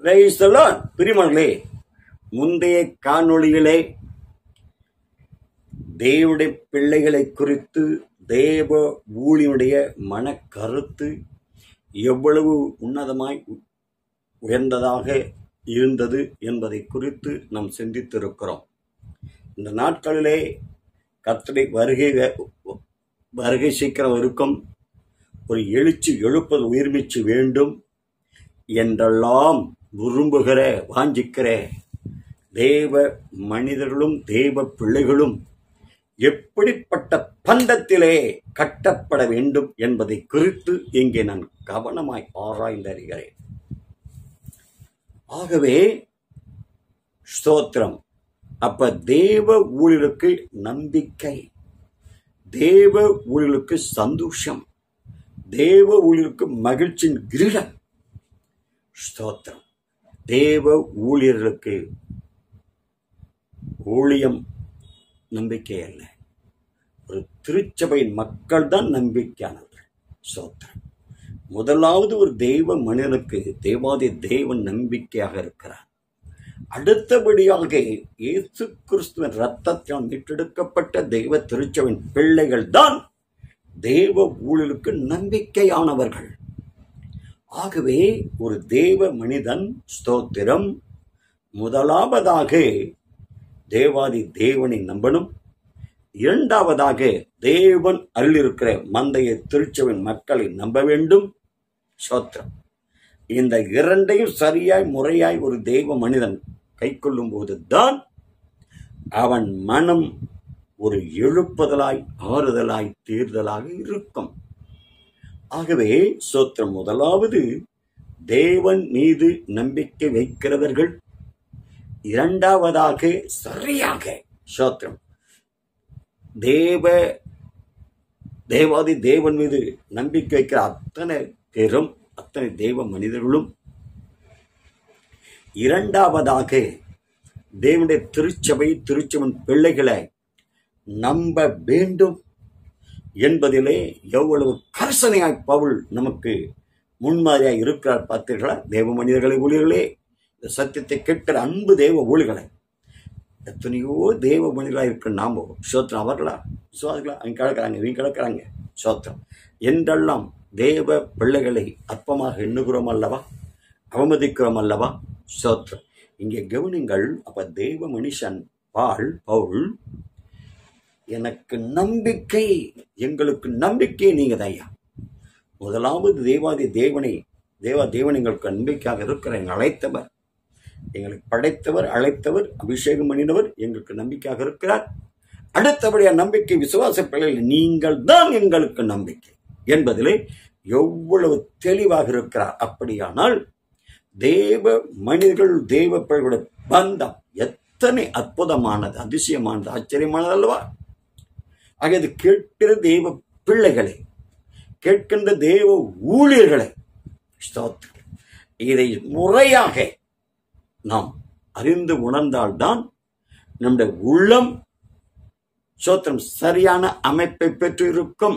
Praise the Lord. பிரியமானங்களே முந்தைய காணொளியிலே தேவனுடைய பிள்ளைகளை குறித்து தேவ ஊழியனுடைய மனக்கருத்து எவ்வளவு உன்னதமாய் உயர்ந்ததாக இருந்தது என்பதை குறித்து நாம் சிந்தித்திருக்கிறோம் இந்த நாட்களிலே கர்த்தரை வருகை வருகை சீக்கிரம் இருக்கும் ஒரு எழுச்சி எழுப்பது உயிர்மிச்சு வேண்டும் என்றெல்லாம் விரும்புகிற வாஞ்சிக்கிற தேவ மனிதர்களும் தேவ பிள்ளைகளும் எப்படிப்பட்ட பந்தத்திலே கட்டப்பட வேண்டும் என்பதை குறித்து இங்கே நான் கவனமாய் ஆராய்ந்தறிகிறேன் ஆகவே ஸ்தோத்திரம் அப்ப தேவ ஊழியருக்கு நம்பிக்கை தேவ ஊழியருக்கு சந்தோஷம் தேவ ஊழியருக்கு மகிழ்ச்சியின் கிரீடம் ஸ்தோத்திரம் தேவ ஊழியர்களுக்கு ஊழியம் நம்பிக்கை அல்ல ஒரு திருச்சபையின் மக்கள் தான் நம்பிக்கையானவர்கள் ஸ்தோத்திரம் முதலாவது ஒரு தெய்வ மனிதனுக்கு தேவாதி தேவன் நம்பிக்கையாக இருக்கிறார் அடுத்தபடியாக இயேசு கிறிஸ்துவின் ரத்தத்தால் மீட்டெடுக்கப்பட்ட தெய்வ திருச்சபையின் பிள்ளைகள் தான் தேவ ஊழலுக்கு நம்பிக்கையானவர்கள் ஆகவே ஒரு தேவ மனிதன் ஸ்தோத்திரம் முதலாவதாக தேவாதி தேவனை நம்பணும் இரண்டாவதாக தேவன் அருளிருக்கிற மந்தைய திருச்சவின் மக்களை நம்ப வேண்டும் ஸ்தோத்திரம் இந்த இரண்டையும் சரியாய் முறையாய் ஒரு தெய்வ மனிதன் கை கொள்ளும் போதுதான் அவன் மனம் ஒரு எழுப்புதலாய் ஆறுதலாய் தீர்தலாக இருக்கும் ஆகவே சோத்திரம் முதலாவது தேவன் மீது நம்பிக்கை வைக்கிறவர்கள் இரண்டாவதாக சரியாக சோத்திரம் தேவ தேவாதி தேவன் மீது நம்பிக்கை வைக்கிற அத்தனை பேரும் அத்தனை தேவ மனிதர்களும் இரண்டாவதாக தேவனுடைய திருச்சபை திருச்சபன் பிள்ளைகளை நம்ப வேண்டும் என்பதிலே எவ்வளவு கர்சனையாய் பவுல் நமக்கு முன்மாதிரியாய் இருக்கிறார் பார்த்தீர்களா தேவ மனிதர்களை ஊழியர்களே இந்த சத்தியத்தை கேட்கிற அன்பு தேவ ஊழிகளை எத்தனையோ தேவ மனிதர்களாக இருக்கிற நாமோ சோத்திரம் அவர்களா விசுவாசிகளா அவங்க கிடக்கிறாங்க இவங்க கிடக்கிறாங்க சோத்திரம் என்றெல்லாம் தேவ பிள்ளைகளை அற்பமாக எண்ணுகிறோம் அல்லவா அவமதிக்கிறோம் அல்லவா சோத்திரம் இங்கே கவனிங்கள் அப்ப தேவ மனுஷன் பால் பவுல் எனக்கு நம்பிக்கை எங்களுக்கு நம்பிக்கை நீங்க ஐயா முதலாவது தேவாதி தேவனை தேவா தேவன் எங்களுக்கு நம்பிக்கையாக இருக்கிற எங்களை அழைத்தவர் எங்களுக்கு படைத்தவர் அழைத்தவர் அபிஷேகம் பண்ணினவர் எங்களுக்கு நம்பிக்கையாக இருக்கிறார் அடுத்தபடியா நம்பிக்கை விசுவாச பிள்ளைகள் நீங்கள் தான் எங்களுக்கு நம்பிக்கை என்பதிலே எவ்வளவு தெளிவாக இருக்கிறார் அப்படியானால் தேவ மனிதர்கள் தேவ பிள்ளைகளுடைய பந்தம் எத்தனை அற்புதமானது அதிசயமானது ஆச்சரியமானது அல்லவா ஆக இது கேட்கிற தேவ பிள்ளைகளை கேட்கின்ற தேவ ஊழியர்களை ஸ்தோத்திரம் இதை முறையாக நாம் அறிந்து உணர்ந்தால்தான் நம்முடைய உள்ளம் சோத்திரம் சரியான அமைப்பை பெற்று இருக்கும்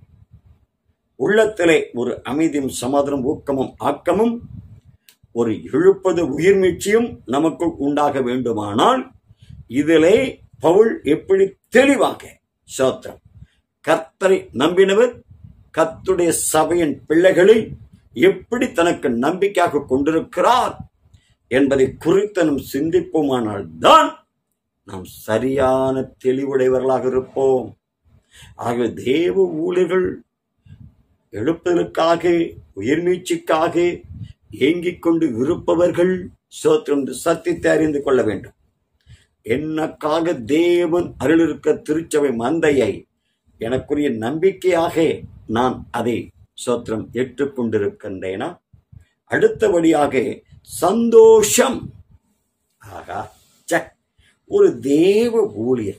உள்ளத்திலே ஒரு அமைதியும் சமாதானம் ஊக்கமும் ஆக்கமும் ஒரு இழுப்பது உயிர்மீழ்ச்சியும் நமக்குள் உண்டாக வேண்டுமானால் இதிலே பவுல் எப்படி தெளிவாக சோத்திரம் கர்த்தரை நம்பினவர் கர்த்துடைய சபையின் பிள்ளைகளை எப்படி தனக்கு நம்பிக்கையாக கொண்டிருக்கிறார் என்பதை குறித்து நாம் சிந்திப்போமானால் தான் நாம் சரியான தெளிவுடையவர்களாக இருப்போம் ஆகவே தேவ ஊழியர்கள் எழுப்பதற்காக உயிர்மீழ்ச்சிக்காக ஏங்கிக் கொண்டு இருப்பவர்கள் சோத்திரம் சத்தியத்தை அறிந்து கொள்ள வேண்டும் என்னக்காக தேவன் அருளிருக்க திருச்சபை மந்தையை எனக்குரிய நம்பிக்கையாக நான் அதை சோத்திரம் ஏற்றுக்கொண்டிருக்கின்றேனா அடுத்தபடியாக சந்தோஷம் ஆகா ச ஒரு தேவ ஊழியர்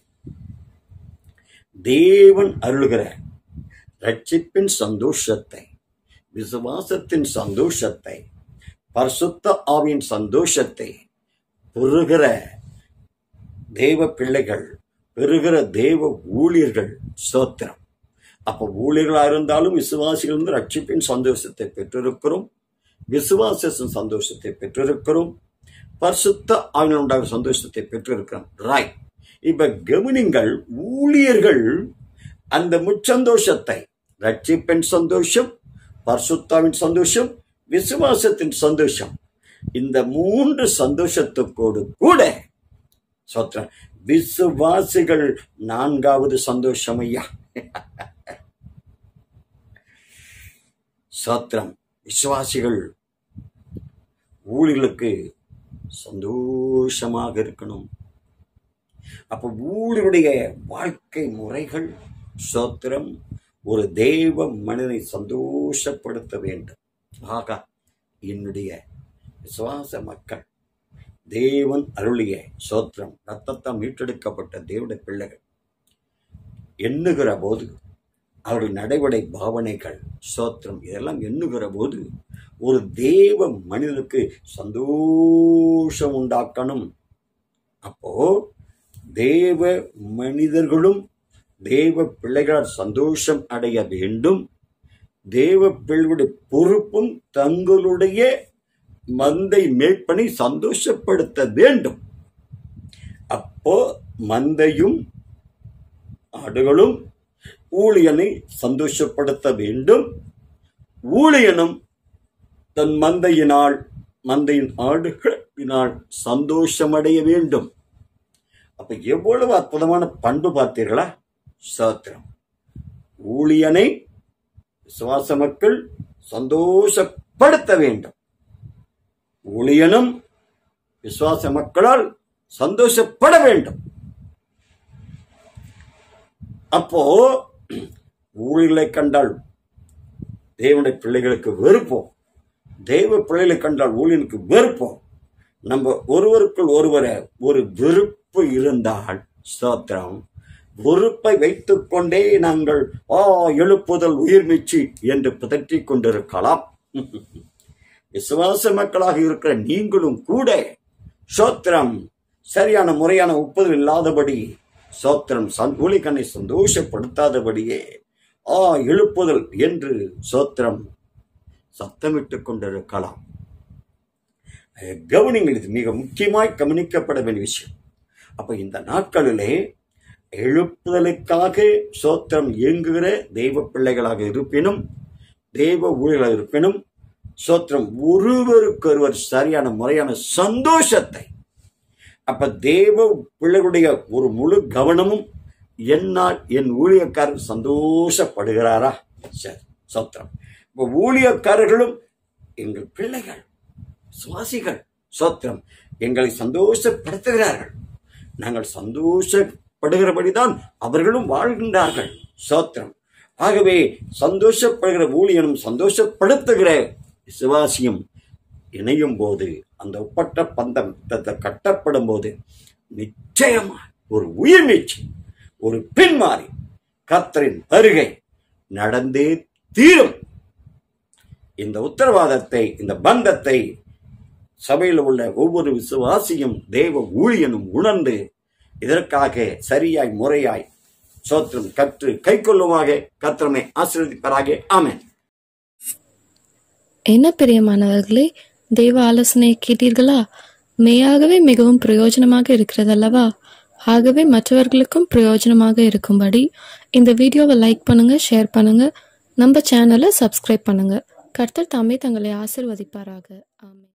தேவன் அருள்கிற ரட்சிப்பின் சந்தோஷத்தை விசுவாசத்தின் சந்தோஷத்தை பரிசுத்த ஆவியின் சந்தோஷத்தை பெறுகிற தேவ பிள்ளைகள் பெறுகிற தேவ ஊழியர்கள் ஸ்தோத்திரம் அப்ப ஊழியர்களா இருந்தாலும் விசுவாசிகள் இருந்து ரட்சிப்பின் சந்தோஷத்தை பெற்றிருக்கிறோம் விசுவாசத்தின் சந்தோஷத்தை பெற்றிருக்கிறோம் பரிசுத்த ஆவியில் உண்டாகும் சந்தோஷத்தை பெற்றிருக்கிறோம் ரைட் இப்ப கவனிங்கள் ஊழியர்கள் அந்த முச்சந்தோஷத்தை ரட்சிப்பின் சந்தோஷம் பரிசுத்தாவின் சந்தோஷம் விசுவாசத்தின் சந்தோஷம் இந்த மூன்று சந்தோஷத்துக்கோடு கூட சோத்திரம் விசுவாசிகள் நான்காவது சந்தோஷம் ஐயா சோத்திரம் விசுவாசிகள் ஊழியர்களுக்கு சந்தோஷமாக இருக்கணும் அப்ப ஊழியருடைய வாழ்க்கை முறைகள் சோத்திரம் ஒரு தேவ மனிதனை சந்தோஷப்படுத்த வேண்டும் ஆகா என்னுடைய விசுவாச மக்கள் தேவன் அருளிய சோத்திரம் ரத்தத்தால் மீட்டெடுக்கப்பட்ட தேவனுடைய பிள்ளைகள் எண்ணுகிற போது அவருடைய நடைமுறை பாவனைகள் சோத்திரம் இதெல்லாம் எண்ணுகிற போது ஒரு தேவ மனிதனுக்கு சந்தோஷம் உண்டாக்கணும் அப்போ தேவ மனிதர்களும் தேவ பிள்ளைகளால் சந்தோஷம் அடைய வேண்டும் தேவ பிள்ளைகளுடைய பொறுப்பும் தங்களுடைய மந்தை மேய்ப்பனை சந்தோஷப்படுத்த வேண்டும் அப்போ மந்தையும் ஆடுகளும் ஊழியனை சந்தோஷப்படுத்த வேண்டும் ஊழியனும் தன் மந்தையினால் மந்தையின் ஆடுகளினால் சந்தோஷமடைய வேண்டும் அப்ப எவ்வளவு அற்புதமான பண்பு பார்த்தீர்களா சோத்திரம் ஊழியனை விசுவாச மக்கள் சந்தோஷப்படுத்த வேண்டும் ஊழியனும் விசுவாச மக்களால் சந்தோஷப்பட வேண்டும் அப்போ ஊழியர்களை கண்டால் தேவனுடைய பிள்ளைகளுக்கு வெறுப்போம் தெய்வ பிள்ளைகளை கண்டால் ஊழியனுக்கு வெறுப்போம் நம்ம ஒருவருக்குள் ஒருவரை ஒரு வெறுப்பு இருந்தால் ஸ்தோத்திரம் வெறுப்பை வைத்துக் கொண்டே நாங்கள் ஆ எழுப்புதல் உயிர்மிச்சு என்று பிதற்றிக் கொண்டிருக்கலாம் விசுவாச மக்களாக இருக்கிற நீங்களும் கூட சோத்திரம் சரியான முறையான ஒப்புதல் இல்லாதபடி சோத்திரம் ஊழிகனை சந்தோஷப்படுத்தாதபடியே ஆ எழுப்புதல் என்று சோத்திரம் சத்தமிட்டுக் கொண்டிருக்கலாம் கவனிங்கள் இது மிக முக்கியமாய் கவனிக்கப்பட வேண்டிய விஷயம் அப்ப இந்த நாட்களிலே எழுப்புதலுக்காக சோத்திரம் இயங்குகிற தெய்வ பிள்ளைகளாக இருப்பினும் தெய்வ ஊழியர்களாக இருப்பினும் சோத்திரம் ஒருவருக்கொருவர் சரியான முறையான சந்தோஷத்தை அப்ப தேவ பிள்ளைகளுடைய ஒரு முழு கவனமும் என்னால் என் ஊழியக்காரர் சந்தோஷப்படுகிறாரா சரி சோத்திரம் இப்ப ஊழியக்காரர்களும் எங்கள் பிள்ளைகள் சுவாசிகள் சோத்திரம் எங்களை சந்தோஷப்படுத்துகிறார்கள் நாங்கள் சந்தோஷப்படுகிறபடிதான் அவர்களும் வாழ்கின்றார்கள் சோத்திரம் ஆகவே சந்தோஷப்படுகிற ஊழியனும் சந்தோஷப்படுத்துகிற விசுவாசியும் இணையும் போது அந்த ஒப்பற்ற பந்தம் கட்டப்படும் போது நிச்சயமா ஒரு உயிர் நீச்சி ஒரு பின்மாறி கத்தரின் வருகை நடந்தே தீரும் இந்த உத்தரவாதத்தை இந்த பந்தத்தை சபையில் உள்ள ஒவ்வொரு விசுவாசியும் தேவ ஊழியனும் உணர்ந்து இதற்காக சரியாய் முறையாய் சோத்திரம் கற்று கை கொள்ளுமாக கத்திரமை ஆசீர்வதிப்பாராக ஆமேன் என்ன பிரியமானவர்களே தெய்வ ஆலோசனையை கேட்டீர்களா மெய்யாகவே மிகவும் பிரயோஜனமாக இருக்கிறதல்லவா ஆகவே மற்றவர்களுக்கும் பிரயோஜனமாக இருக்கும்படி இந்த வீடியோவை லைக் பண்ணுங்க ஷேர் பண்ணுங்க நம்ம சேனலை சப்ஸ்கிரைப் பண்ணுங்க கர்த்தர் தாமே தங்களை ஆசிர்வதிப்பாராக ஆமென்